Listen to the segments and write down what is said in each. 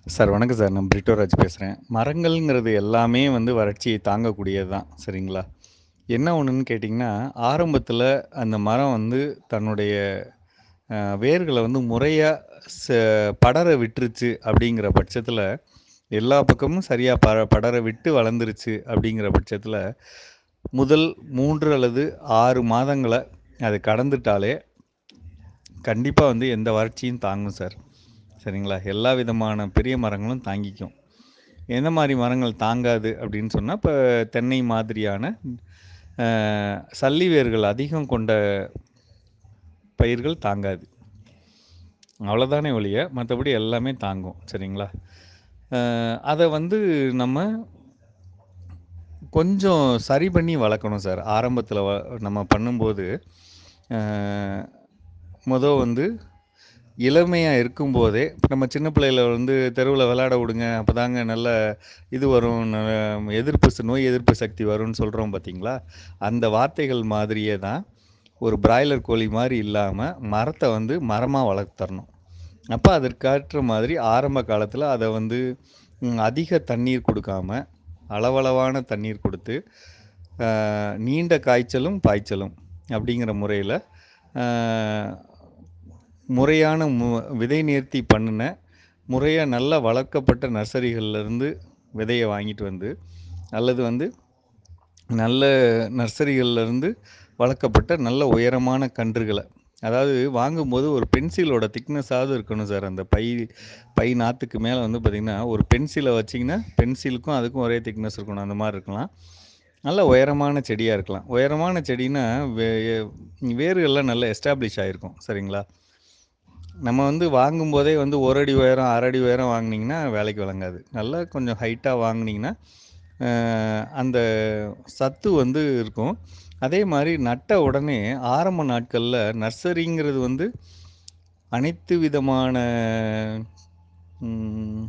sir வணக்கம் sir நான் பிரிட்டோராஜ் பேசுகிறேன் மரங்கள்ங்கிறது எல்லாமே வந்து வறட்சியை தாங்கக்கூடியது தான் சரிங்களா என்ன ஒன்றுன்னு கேட்டிங்கன்னா ஆரம்பத்தில் அந்த மரம் வந்து தன்னுடைய அஹ், வேர்களை வந்து முறையாக ச படர விட்டுருச்சு அப்படிங்கிற பட்சத்தில் எல்லா பக்கமும் சரியாக ப படர விட்டு வளர்ந்துருச்சு அப்படிங்கிற பட்சத்தில் முதல் மூன்று அல்லது ஆறு மாதங்களை அது கடந்துட்டாலே கண்டிப்பாக வந்து எந்த வறட்சியும் தாங்கும் சார் சரிங்களா எல்லா விதமான பெரிய மரங்களும் தாங்கிக்கும் எந்த மாதிரி மரங்கள் தாங்காது அப்படின்னு சொன்னால் இப்போ தென்னை மாதிரியான அஹ், சல்லி வேர்கள் அதிகம் கொண்ட பயிர்கள் தாங்காது அவ்வளோதானே ஒழிய மற்றபடி எல்லாமே தாங்கும் சரிங்களா அஹ், அதை வந்து நம்ம கொஞ்சம் சரி பண்ணி வளர்க்கணும் சார் ஆரம்பத்தில் வ நம்ம பண்ணும்போது மொதல் வந்து இளமையாக இருக்கும்போதே நம்ம சின்ன பிள்ளையில வந்து தெருவில் விளையாட விடுங்க அப்போ தாங்க நல்ல இது வரும் ந- எதிர்ப்பு ச- நோய் எதிர்ப்பு சக்தி வரும்னு சொல்கிறோம் பார்த்தீங்களா அந்த வார்த்தைகள் மாதிரியே தான் ஒரு பிராய்லர் கோழி மாதிரி இல்லாமல் மரத்தை வந்து மரமாக வளர்த்தரணும் அப்போ அதற்கேற்ற மாதிரி ஆரம்ப காலத்தில் அதை வந்து ம், அதிக தண்ணீர் கொடுக்காம அளவளவான தண்ணீர் கொடுத்து ஆஹ், நீண்ட காய்ச்சலும் பாய்ச்சலும் அப்படிங்கிற முறையில் முறையான மு விதை நேர்த்தி பண்ணின முறையாக நல்லா வளர்க்கப்பட்ட நர்சரிகள்ல இருந்து விதையை வாங்கிட்டு வந்து அல்லது வந்து நல்ல நர்சரிகள்ல இருந்து வளர்க்கப்பட்ட நல்ல உயரமான கன்றுகளை அதாவது வாங்கும்போது ஒரு பென்சிலோட திக்னஸாவது இருக்கணும் சார் அந்த பை பை நாற்றுக்கு மேலே வந்து பார்த்திங்கன்னா ஒரு பென்சிலை வச்சிங்கன்னா பென்சிலுக்கும் அதுக்கும் ஒரே திக்னஸ் இருக்கணும் அந்த மாதிரி இருக்கலாம் நல்ல உயரமான செடியாக இருக்கலாம் உயரமான செடினா வே வேர்கள்லாம் நல்லா எஸ்டாப்ளிஷ் ஆகிருக்கும் சரிங்களா நம்ம வந்து வாங்கும்போதே வந்து ஒரு அடி உயரம் அரை அடி உயரம் வாங்குனீங்கன்னா வேலைக்கு வழங்காது நல்லா கொஞ்சம் ஹைட்டாக வாங்குனீங்கன்னா அஹ், அந்த சத்து வந்து இருக்கும் அதே மாதிரி நட்ட உடனே ஆரம்ப நாட்களில் நர்சரிங்கிறது வந்து அனைத்து விதமான ம்,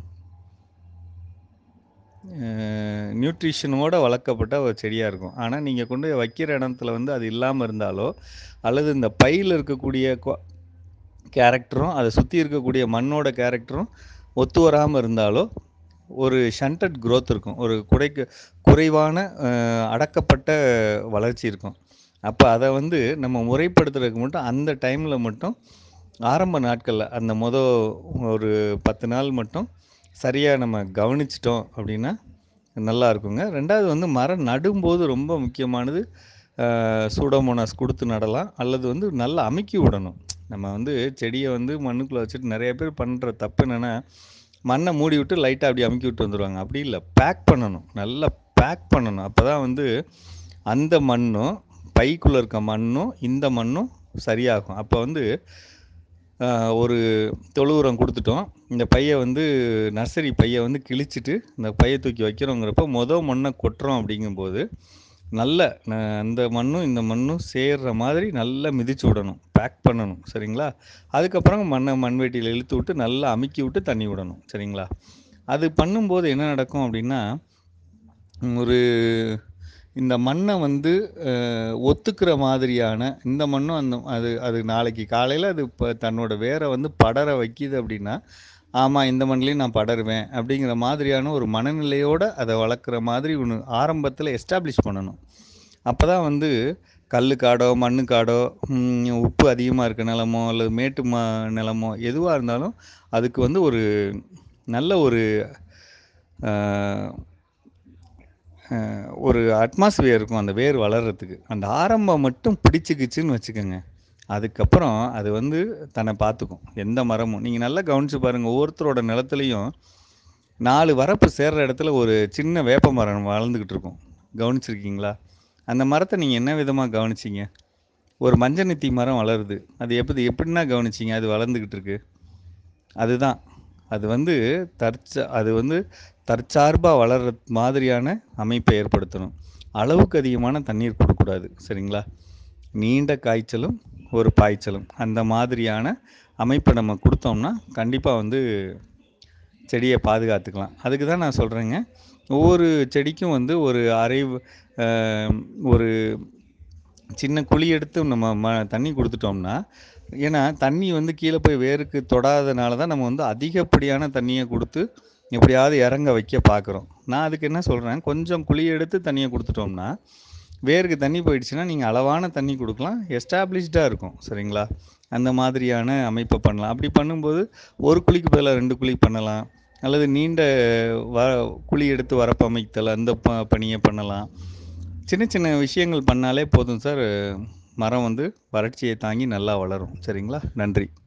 நியூட்ரிஷனோட வளர்க்கப்பட்ட ஒரு செடியாக இருக்கும் ஆனால் நீங்கள் கொண்டு போய் வைக்கிற இடத்துல வந்து அது இல்லாமல் இருந்தாலோ அல்லது இந்த பையில் இருக்கக்கூடிய கொ- கேரக்டரும் அதை சுற்றி இருக்கக்கூடிய மண்ணோட கேரக்டரும் ஒத்து வராமல் இருந்தாலோ ஒரு ஷண்டட் growth இருக்கும் ஒரு குறைக்கு குறைவான அஹ், அடக்கப்பட்ட வளர்ச்சி இருக்கும் அப்போ அதை வந்து நம்ம முறைப்படுத்துறதுக்கு மட்டும் அந்த டைமில் மட்டும் ஆரம்ப நாட்களில் அந்த மொத ஒரு பத்து நாள் மட்டும் சரியாக நம்ம கவனிச்சிட்டோம் அப்படின்னா நல்லா இருக்குங்க ரெண்டாவது வந்து மரம் நடும்போது ரொம்ப முக்கியமானது சூடோமோனாஸ் கொடுத்து நடலாம் அல்லது வந்து நல்லா அமுக்கி விடணும் நம்ம வந்து செடியை வந்து மண்ணுக்குள்ளே வச்சுட்டு நிறைய பேர் பண்ணுற தப்பு என்னென்னா மண்ணை மூடி விட்டு லைட்டாக அப்படி அமுக்கி விட்டு வந்துடுவாங்க அப்படி இல்லை பேக் பண்ணணும் நல்லா பேக் பண்ணணும் அப்போ தான் வந்து அந்த மண்ணும் பைக்குள்ளே இருக்க மண்ணும் இந்த மண்ணும் சரியாகும் அப்போ வந்து ஆஹ், ஒரு தொழு உரம் கொடுத்துட்டோம் இந்த பையை வந்து நர்சரி பையை வந்து கிழிச்சிட்டு இந்த பையை தூக்கி வைக்கிறோங்கிறப்ப மொதல் மண்ணை கொட்டுறோம் அப்படிங்கும்போது நல்ல ந- அந்த மண்ணும் இந்த மண்ணும் சேர்ற மாதிரி நல்லா மிதிச்சு விடணும் பேக் பண்ணணும் சரிங்களா அதுக்கப்புறம் மண்ணை மண்வெட்டியில் இழுத்து விட்டு நல்லா அமுக்கி விட்டு தண்ணி விடணும் சரிங்களா அது பண்ணும்போது என்ன நடக்கும் அப்படின்னா ஒரு இந்த மண்ணை வந்து அஹ், ஒத்துக்கிற மாதிரியான இந்த மண்ணும் அந்த அது அது நாளைக்கு காலையில் அது இப்போ தன்னோட வேரை வந்து படர வைக்கிது அப்படின்னா ஆமாம் இந்த மண்ணிலையும் நான் படருவேன் அப்படிங்கிற மாதிரியான ஒரு மனநிலையோட அதை வளர்க்குற மாதிரி ஒன்று ஆரம்பத்தில் எஸ்டாப்ளிஷ் பண்ணணும் அப்போ தான் வந்து கல் காடோ மண்ணு காடோ ம், உப்பு அதிகமாக இருக்க நிலமோ அல்லது மேட்டு மா நிலமோ எதுவாக இருந்தாலும் அதுக்கு வந்து ஒரு நல்ல ஒரு அஹ், அஹ், ஒரு அட்மாஸ்பியர் இருக்கும் அந்த வேர் வளர்கிறதுக்கு அந்த ஆரம்பம் மட்டும் பிடிச்சிக்கிச்சுன்னு வச்சுக்கோங்க அதுக்கப்புறம் அது வந்து தன்னை பார்த்துக்கும் எந்த மரமும் நீங்கள் நல்லா கவனிச்சு பாருங்கள் ஒவ்வொருத்தரோட நிலத்துலையும் நாலு வரப்பு சேர்ற இடத்துல ஒரு சின்ன வேப்ப மரம் வளர்ந்துக்கிட்டு இருக்கும் கவனிச்சிருக்கீங்களா அந்த மரத்தை நீங்கள் என்ன விதமாக கவனிச்சீங்க ஒரு மஞ்சள் நெத்தி மரம் வளருது அது எப்படி எப்படின்னா கவனிச்சீங்க அது வளர்ந்துக்கிட்டு இருக்கு அதுதான் அது வந்து தற்ச அது வந்து தற்சார்பாக வளர்ற மாதிரியான அமைப்பை ஏற்படுத்தணும் அளவுக்கு அதிகமான தண்ணீர் கொடுக்கக்கூடாது சரிங்களா நீண்ட காய்ச்சலும் ஒரு பாய்ச்சலும் அந்த மாதிரியான அமைப்பை நம்ம கொடுத்தோம்னா கண்டிப்பாக வந்து செடியை பாதுகாத்துக்கலாம் அதுக்கு தான் நான் சொல்கிறேங்க ஒவ்வொரு செடிக்கும் வந்து ஒரு அரை அஹ், ஒரு சின்ன குழி எடுத்து நம்ம ம தண்ணி கொடுத்துட்டோம்னா ஏன்னா தண்ணி வந்து கீழே போய் வேருக்கு தொடாதனால தான் நம்ம வந்து அதிகப்படியான தண்ணியை கொடுத்து எப்படியாவது இறங்க வைக்க பார்க்குறோம் நான் அதுக்கு என்ன சொல்கிறேன் கொஞ்சம் குழி எடுத்து தண்ணியை கொடுத்துட்டோம்னா வேருக்கு தண்ணி போயிடுச்சுன்னா நீங்கள் அளவான தண்ணி கொடுக்கலாம் எஸ்டாப்ளிஷ்டாக இருக்கும் சரிங்களா அந்த மாதிரியான அமைப்பை பண்ணலாம் அப்படி பண்ணும்போது ஒரு குழிக்கு பதிலாக ரெண்டு குழி பண்ணலாம் அல்லது நீண்ட வ குழி எடுத்து வரப்பு அமைத்தல் அந்த ப பணியை பண்ணலாம் சின்ன சின்ன விஷயங்கள் பண்ணாலே போதும் சார் மரம் வந்து வறட்சியை தாங்கி நல்லா வளரும் சரிங்களா நன்றி